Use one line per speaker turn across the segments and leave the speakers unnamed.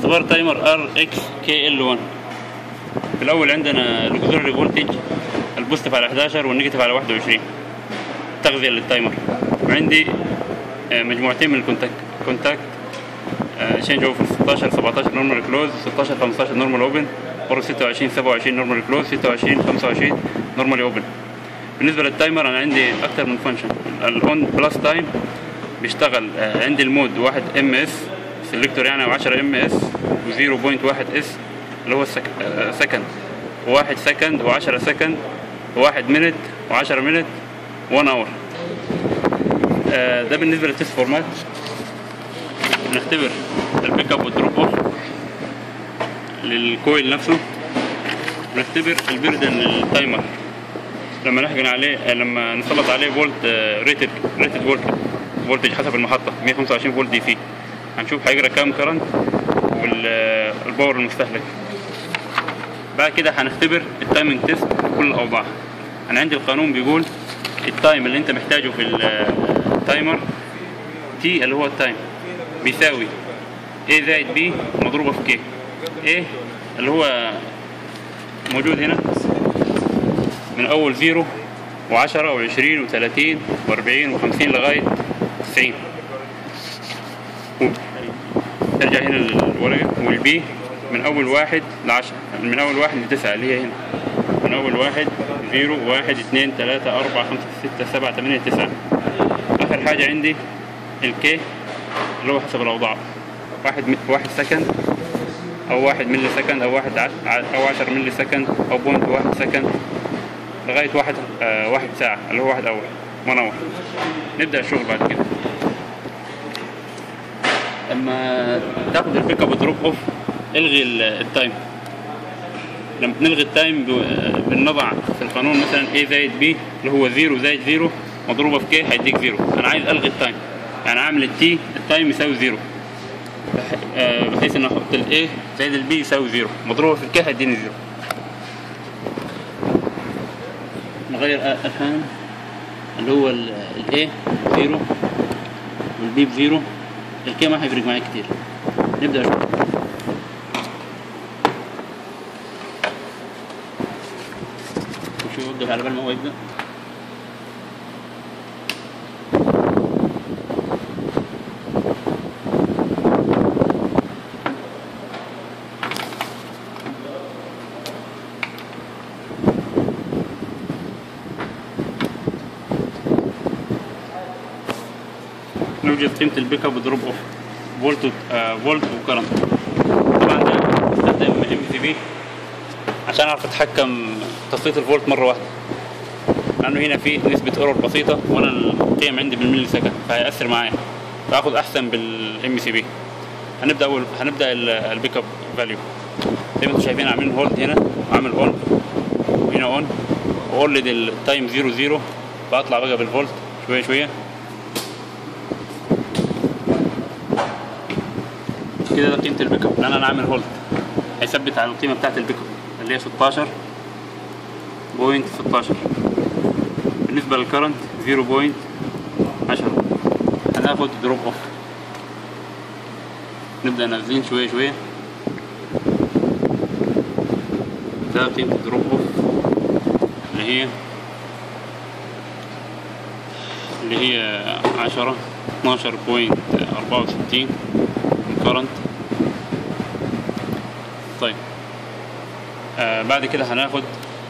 اختبار تايمر ار اكس كي ال 1 في الاول عندنا الاكسلري فولتج البوزيتيف على 11 والنيجاتيف على 21 تغذيه للتايمر وعندي آه، مجموعتين من الكونتاكت كونتاكت شينج اوفر 16 17 نورمال كلوز 16 15 نورمال اوبن اور 26 27 نورمال كلوز 26 25 نورمال اوبن بالنسبه للتايمر انا عندي اكتر من فانكشن الاون بلس تايم بيشتغل آه، عندي المود 1 ام اس سيلكتور يعني او 10 ام اس و0.1 اس اللي هو سكند و1 سكند و10 سكند و1 مينت و10 مينت 1 اور ده بالنسبه للتست فورمات بنختبر البيك اب والدروب اوف للكويل نفسه بنختبر البردن للتايمر لما نحقن عليه لما نسلط عليه فولت ريتد ريتد فولت فولتج حسب المحطة 125 فولت دي سي هنشوف هيجرى كام كرنت والباور المستهلك بعد كده هنختبر التايمنج تيست بكل الأوضاع أنا عندي القانون بيقول التايم اللي أنت محتاجه في التايمر تي اللي هو التايم بيساوي A زائد B مضروبة في K A اللي هو موجود هنا من أول زيرو وعشرة وعشرين وثلاثين وأربعين وخمسين لغاية تسعين ارجع هنا للورقة والبي من أول واحد لعشرة من أول واحد لتسعة اللي هي هنا من أول واحد زيرو واحد اثنين ثلاثة أربعة خمسة ستة سبعة ثمانية تسعة آخر حاجة عندي الكي اللي هو حسب الأوضاع واحد م- واحد سكند أو واحد ملي سكند أو واحد عش... أو عشر ملي سكند أو بوينت واحد سكند لغاية واحد آه واحد ساعة اللي هو واحد أول وان أور نبدأ الشغل بعد كده اما تاخد البيك اب دروب اوف الغي ال- التايم لما بنلغي التايم ب- بنضع في القانون مثلا A زائد B اللي هو زيرو زائد زيرو مضروبة في K هيديك زيرو أنا عايز ألغي التايم يعني عامل التي التايم يساوي زيرو بح- آه، بحيث إن أحط ال A زائد ال B يساوي زيرو مضروبة في الك هيديني زيرو نغير آه، الحان اللي هو ال ال A زيرو والبي بزيرو الكي ما هيفرق معايا كتير نبدأ شوف نشوف يوقف على بال ما هو يبدأ نوجد قيمة البيك اب ودروب اوف فولت و- آه، فولت وكرنت طبعا ده بستخدم ام سي بي عشان اعرف اتحكم تسليط الفولت مرة واحدة لانه هنا في نسبة ايرور بسيطة وانا القيم عندي بالملي سكند فهيأثر معايا فاخد احسن بالام سي بي هنبدا اول هنبدا ال- البيك اب فاليو زي ما انتم شايفين عاملين هولد هنا وعامل اون وهنا اون واولد التايم 0 0 بطلع بقى بالفولت شويه شويه كده ده قيمه البيك اب لان انا عامل هولد هيثبت على القيمه بتاعت البيك اب اللي هي 16 بوينت 16 بالنسبه للكرنت 0.10 هناخد دروب اوف نبدا نازلين شويه شويه ده قيمه الدروب اوف اللي هي اللي هي 10 12.64 current طيب آه بعد كده هناخد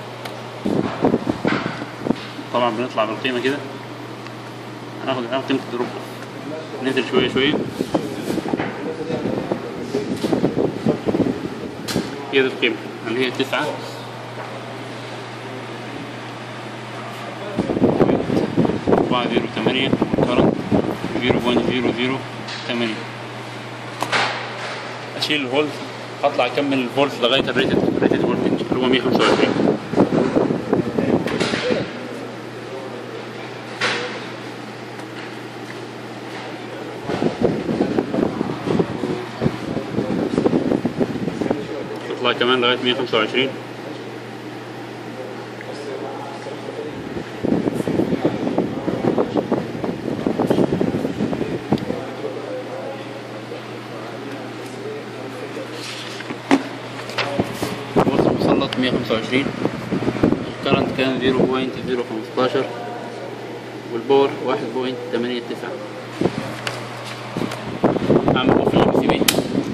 طبعا بنطلع بالقيمة كده هناخد الآن قيمة الدروب ننزل شوية شوية هي دي القيمة اللي هي تسعة أربعة زيرو ثمانية كرنت زيرو بوينت زيرو زيرو ثمانية أشيل الفولت أطلع أكمل الفولت لغاية الريتد الريتد فولتج اللي هو 125 تطلع كمان لغاية 125 ضغط 125 الكرنت كان 0.015 والباور 1.89 اعمل اوف الام سي بي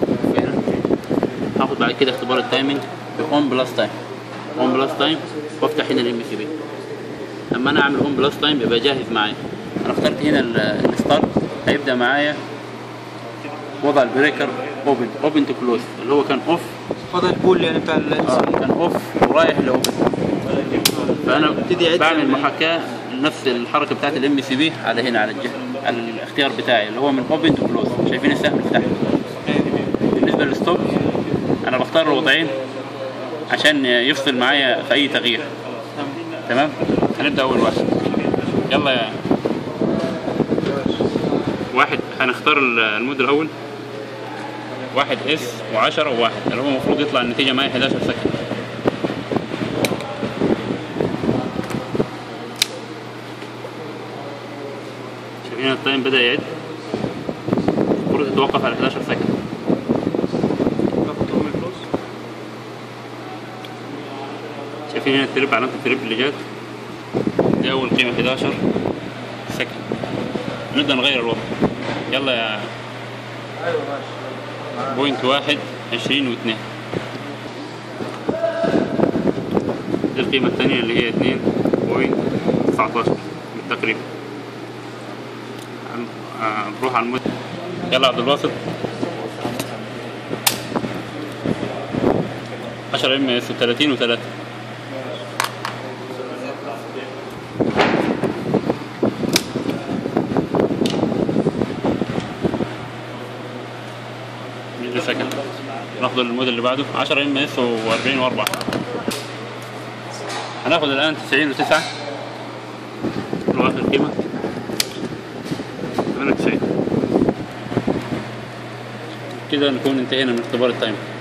هاخد بعد كده اختبار التايمنج باون بلس تايم اون بلس تايم وافتح هنا الام سي بي لما انا اعمل اون بلس تايم يبقى جاهز معايا انا اخترت هنا ال- الستارت هيبدا معايا وضع البريكر اوبن اوبن تو كلوز اللي هو كان اوف
وضع البول يعني بتاع ال
اه كان اوف ورايح لاوبن فانا
ابتدي أعد
بعمل
يعني.
محاكاه لنفس الحركه بتاعت الام سي بي على هنا على الجهه على الاختيار بتاعي اللي هو من اوبن تو كلوز شايفين السهم اللي تحت بالنسبه للستوب انا بختار الوضعين عشان يفصل معايا في اي تغيير تمام هنبدا اول واحد يلا يا واحد هنختار ال- المود الاول واحد اس و10 وواحد اللي هو المفروض يطلع النتيجه معايا 11 سكند شايفين التايم بدا يعد المفروض يتوقف على 11 سكند شايفين هنا التريب علامة التريب اللي جات دي أول قيمة 11 سكند نبدأ نغير الوضع يلا يا بوينت واحد عشرين واثنين دي القيمة الثانية اللي هي اتنين بوينت تسعتاشر بالتقريب هن- آه، نروح على المد يلا عبد الباسط عشرة ام اس وتلاتين وتلاتة ملي سكند ناخد الموديل اللي بعده 10 ام اس و40 و4 هناخد الان 90 و9 اللي هو اخر قيمه 98 كده نكون انتهينا من اختبار التايم